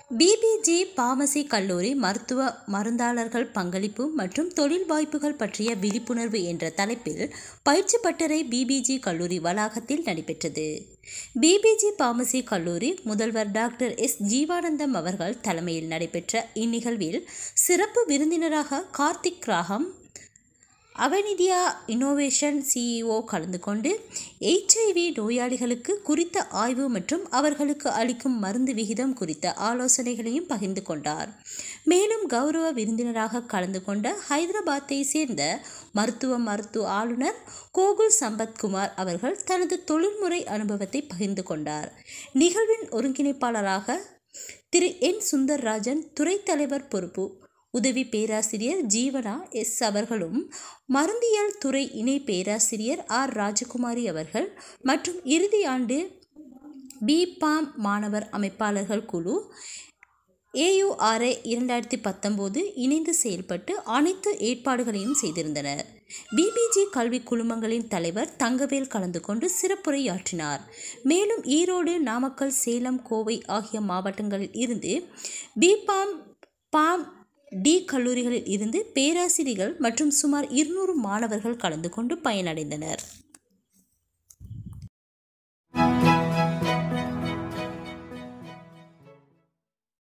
PPG pharmacy கல்லூரி மருத்துவ மருந்தாளர்கள் பங்களிப்பு மற்றும் தொழில் வாய்ப்புகள் பற்றிய விழிப்புணர்வு என்ற தலைப்பில் பயிற்சி பட்டறை பிபிஜி கல்லூரி வளாகத்தில் நடைபெற்றது பிபிஜி பார்மசி கல்லூரி முதல்வர் டாக்டர் எஸ் ஜீவானந்தம் அவர்கள் தலைமையில் நடைபெற்ற இந்நிகழ்வில் சிறப்பு விருந்தினராக கார்த்திக் ராகம் அவனிதியா இன்னோவேஷன் சிஇஓ கலந்து கொண்டு எச்ஐவி நோயாளிகளுக்கு குறித்த ஆய்வு மற்றும் அவர்களுக்கு அளிக்கும் மருந்து விகிதம் குறித்த ஆலோசனைகளையும் பகிர்ந்து கொண்டார் மேலும் கௌரவ விருந்தினராக கலந்து கொண்ட ஹைதராபாத்தை சேர்ந்த மருத்துவ மருத்துவ ஆளுநர் கோகுல் சம்பத்குமார் அவர்கள் தனது தொழில்முறை அனுபவத்தை பகிர்ந்து கொண்டார் நிகழ்வின் ஒருங்கிணைப்பாளராக திரு என் சுந்தர்ராஜன் துறை தலைவர் பொறுப்பு உதவி பேராசிரியர் ஜீவனா எஸ் அவர்களும் மருந்தியல் துறை இணை பேராசிரியர் ஆர் ராஜகுமாரி அவர்கள் மற்றும் இறுதி ஆண்டு பிபாம் மாணவர் அமைப்பாளர்கள் குழு ஏயுஆர்ஏ இரண்டாயிரத்தி பத்தொம்போது இணைந்து செயல்பட்டு அனைத்து ஏற்பாடுகளையும் செய்திருந்தனர் பிபிஜி கல்வி குழுமங்களின் தலைவர் தங்கவேல் கலந்து கொண்டு சிறப்புரையாற்றினார் மேலும் ஈரோடு நாமக்கல் சேலம் கோவை ஆகிய மாவட்டங்களில் இருந்து பிபாம் பாம் டி கல்லூரிகளில் இருந்து பேராசிரியர்கள் மற்றும் சுமார் இருநூறு மாணவர்கள் கலந்து கொண்டு பயனடைந்தனர்